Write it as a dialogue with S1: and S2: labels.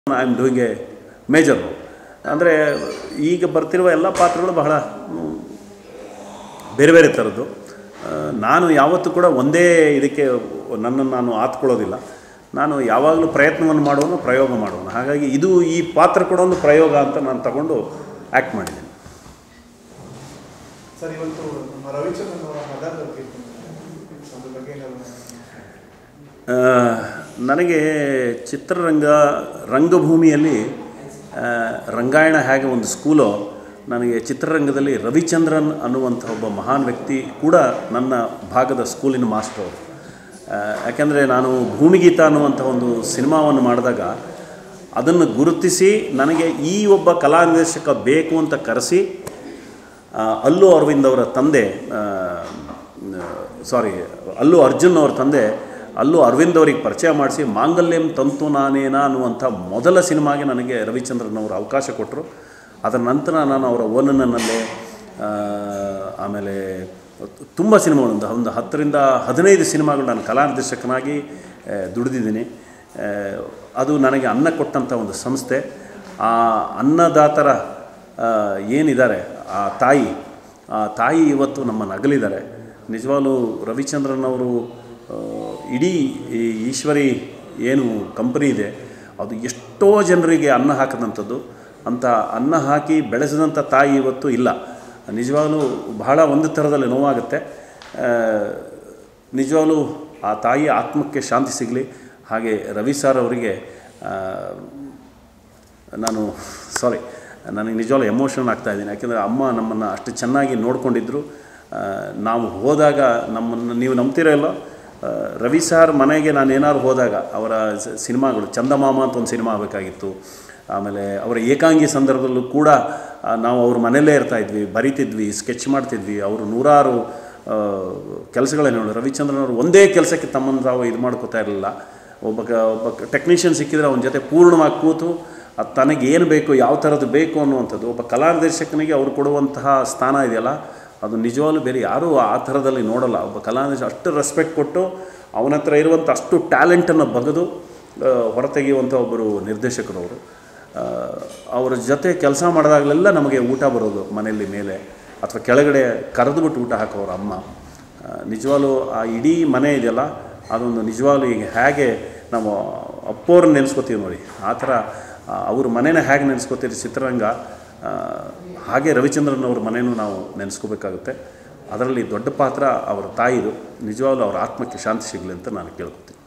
S1: I am doing a major role ಅಂದರೆ ಈಗ ಬರ್ತಿರುವ ಎಲ್ಲ ಪಾತ್ರಗಳು ಬಹಳ ಮ್, ಬೇರೆ ಬೇರೆ ಥರದ್ದು ಆ, ನಾನು ಯಾವತ್ತೂ ಕೂಡ ಒಂದೇ ಇದಕ್ಕೆ ನನ್ನನ್ನು ನಾನು ಆತ್ಕೊಳ್ಳೋದಿಲ್ಲ ನಾನು ಯಾವಾಗಲೂ ಪ್ರಯತ್ನವನ್ನು ಮಾಡುವನು ಪ್ರಯೋಗ ಮಾಡುವನು ಹಾಗಾಗಿ ಇದು ಈ ಪಾತ್ರ ಕೂಡ ಒಂದು ಪ್ರಯೋಗ ಅಂತ ನಾನು ತಗೊಂಡು ಆ್ಯಕ್ಟ್ ಮಾಡಿದ್ದೀನಿ
S2: ಸರ್ ಇವತ್ತು ನಮ್ಮ ರವಿಚಂದ್ರನ್ ಅವರ ಮದರ್ ಬಗ್ಗೆ ಅದ್ರ ಬಗ್ಗೆ ಏನಾದ್ರು
S1: ಆ, ನನಗೆ ಚಿತ್ರರಂಗ ರಂಗಭೂಮಿಯಲ್ಲಿ ಆ, ರಂಗಾಯಣ ಹೇಗೆ ಒಂದು ಸ್ಕೂಲೋ ನನಗೆ ಚಿತ್ರರಂಗದಲ್ಲಿ ರವಿಚಂದ್ರನ್ ಅನ್ನುವಂಥ ಒಬ್ಬ ಮಹಾನ್ ವ್ಯಕ್ತಿ ಕೂಡ ನನ್ನ ಭಾಗದ ಸ್ಕೂಲಿನ ಮಾಸ್ಟರ್ ಅವರು ಆ, ಯಾಕೆಂದರೆ ನಾನು ಭೂಮಿಗೀತ ಅನ್ನುವಂಥ ಒಂದು ಸಿನಿಮಾವನ್ನು ಮಾಡಿದಾಗ ಅದನ್ನು ಗುರುತಿಸಿ ನನಗೆ ಈ ಒಬ್ಬ ಕಲಾ ನಿರ್ದೇಶಕ ಬೇಕು ಅಂತ ಕರೆಸಿ ಆ, ಅಲ್ಲು ಅರವಿಂದ್ ಅವರ ತಂದೆ ಸಾರಿ ಅಲ್ಲು ಅರ್ಜುನ್ ಅವರ ತಂದೆ ಅಲ್ಲು ಅರವಿಂದ್ ಅವರಿಗೆ ಪರಿಚಯ ಮಾಡಿಸಿ ಮಾಂಗಲ್ಯಂ ತಂತು ನಾನೇನ ಅನ್ನುವಂಥ ಮೊದಲ ಸಿನಿಮಾಗೆ ನನಗೆ ರವಿಚಂದ್ರನ್ ಅವರು ಅವಕಾಶ ಕೊಟ್ಟರು ಅದರ ನಂತರ ನಾನು ಅವರ ಓನನ್ನಲ್ಲೇ ಆಮೇಲೆ ತುಂಬ ಸಿನಿಮಾಗಳು ಒಂದು ಒಂದು ಹತ್ತರಿಂದ ಹದಿನೈದು ಸಿನಿಮಾಗಳು ನಾನು ಕಲಾ ನಿರ್ದೇಶಕನಾಗಿ ಆ, ದುಡಿದಿದ್ದೀನಿ ಆ, ಅದು ನನಗೆ ಅನ್ನ ಕೊಟ್ಟಂಥ ಒಂದು ಸಂಸ್ಥೆ ಆ ಅನ್ನದಾತರ ಆ, ಏನಿದ್ದಾರೆ ಆ ತಾಯಿ ಆ ತಾಯಿ ಇವತ್ತು ನಮ್ಮನ್ನು ಅಗಲಿದ್ದಾರೆ ನಿಜವಾಗ್ಲೂ ರವಿಚಂದ್ರನ್ ಅವರು ಆ, ಇಡೀ ಈ ಈಶ್ವರಿ ಏನು ಕಂಪನಿ ಇದೆ ಅದು ಎಷ್ಟೋ ಜನರಿಗೆ ಅನ್ನ ಹಾಕಿದಂಥದ್ದು ಅಂಥ ಅನ್ನ ಹಾಕಿ ಬೆಳೆಸಿದಂಥ ತಾಯಿ ಇವತ್ತು ಇಲ್ಲ ನಿಜವಾಗ್ಲೂ ಬಹಳ ಒಂದು ಥರದಲ್ಲಿ ನೋವಾಗುತ್ತೆ ಆ, ನಿಜವಾಗ್ಲೂ ಆ ತಾಯಿ ಆತ್ಮಕ್ಕೆ ಶಾಂತಿ ಸಿಗಲಿ ಹಾಗೆ ರವಿ ಸರ್ ಅವರಿಗೆ ಆ, ನಾನು ಸಾರಿ ನನಗೆ ನಿಜವಾಗ್ಲೂ ಎಮೋಷನ್ ಆಗ್ತಾ ಇದ್ದೀನಿ ಯಾಕೆಂದರೆ ಅಮ್ಮ ನಮ್ಮನ್ನು ಅಷ್ಟು ಚೆನ್ನಾಗಿ ನೋಡ್ಕೊಂಡಿದ್ರು ಆ, ನಾವು ಹೋದಾಗ ನಮ್ಮನ್ನು ನೀವು ನಂಬ್ತಿರೋ ಇಲ್ಲೋ ಆ, ರವಿ ಸಾರ್ ಮನೆಗೆ ನಾನು ಏನಾದ್ರು ಹೋದಾಗ ಅವರ ಸ- ಸಿನಿಮಾಗಳು ಚಂದಮಾಮ ಅಂತ ಒಂದು ಸಿನಿಮಾ ಆಗಬೇಕಾಗಿತ್ತು ಆಮೇಲೆ ಅವರ ಏಕಾಂಗಿ ಸಂದರ್ಭದಲ್ಲೂ ಕೂಡ ಆ, ನಾವು ಅವ್ರ ಮನೆಯಲ್ಲೇ ಇರ್ತಾಯಿದ್ವಿ ಬರಿತಿದ್ವಿ ಸ್ಕೆಚ್ ಮಾಡ್ತಿದ್ವಿ ಅವರು ನೂರಾರು ಕೆಲಸಗಳೇನು ಹೇಳಿ ರವಿಚಂದ್ರನ್ ಅವರು ಒಂದೇ ಕೆಲಸಕ್ಕೆ ತಮ್ಮನ್ನು ತಾವು ಇದು ಮಾಡ್ಕೋತಾ ಇರಲಿಲ್ಲ ಒಬ್ಬ ಕ ಒಬ್ಬ ಟೆಕ್ನಿಷಿಯನ್ ಸಿಕ್ಕಿದ್ರೆ ಅವನ ಜೊತೆ ಪೂರ್ಣವಾಗಿ ಕೂತು ಅದು ತನಗೆ ಏನು ಬೇಕು ಯಾವ ಥರದ್ದು ಬೇಕು ಅನ್ನುವಂಥದ್ದು ಒಬ್ಬ ಕಲಾ ನಿರ್ದೇಶಕನಿಗೆ ಅವರು ಕೊಡುವಂತಹ ಸ್ಥಾನ ಇದೆಯಲ್ಲ ಅದು ನಿಜವಾಗ್ಲೂ ಬೇರೆ ಯಾರೂ ಆ ಥರದಲ್ಲಿ ನೋಡಲ್ಲ ಒಬ್ಬ ಕಲಾ ನಿರ್ದೇಶಕ ಅಷ್ಟು ರೆಸ್ಪೆಕ್ಟ್ ಕೊಟ್ಟು ಅವನ ಹತ್ರ ಇರುವಂಥ ಅಷ್ಟು ಟ್ಯಾಲೆಂಟನ್ನು ಬಗೆದು ಆ, ಹೊರತೆಗೆಯುವಂಥ ಒಬ್ಬರು ನಿರ್ದೇಶಕರು ಅವರು ಆ, ಅವರ ಜೊತೆ ಕೆಲಸ ಮಾಡಿದಾಗಲೆಲ್ಲ ನಮಗೆ ಊಟ ಬರೋದು ಮನೆಯಲ್ಲಿ ಮೇಲೆ ಅಥವಾ ಕೆಳಗಡೆ ಕರೆದುಬಿಟ್ಟು ಊಟ ಹಾಕೋರು ಅಮ್ಮ ಆ, ನಿಜವಾಗ್ಲೂ ಆ ಇಡೀ ಮನೆ ಇದೆಯಲ್ಲ ಅದೊಂದು ನಿಜವಾಗ್ಲೂ ಈಗ ಹೇಗೆ ನಾವು ಅಪ್ಪೋರನ್ನ ನೆನೆಸ್ಕೋತೀವಿ ನೋಡಿ ಆ ಥರ ಆ, ಅವ್ರ ಮನೇನ ಹೇಗೆ ನೆನೆಸ್ಕೋತೀರಿ ಚಿತ್ರರಂಗ ಆ, ಹಾಗೆ ರವಿಚಂದ್ರನ್ ಅವ್ರ ಮನೇನೂ ನಾವು ನೆನೆಸ್ಕೋಬೇಕಾಗುತ್ತೆ ಅದರಲ್ಲಿ ದೊಡ್ಡ ಪಾತ್ರ ಅವರ ತಾಯಿದು ನಿಜವಾಗ್ಲೂ ಅವರ ಆತ್ಮಕ್ಕೆ ಶಾಂತಿ ಸಿಗಲಿ ಅಂತ ನಾನು ಕೇಳ್ಕೊತೀನಿ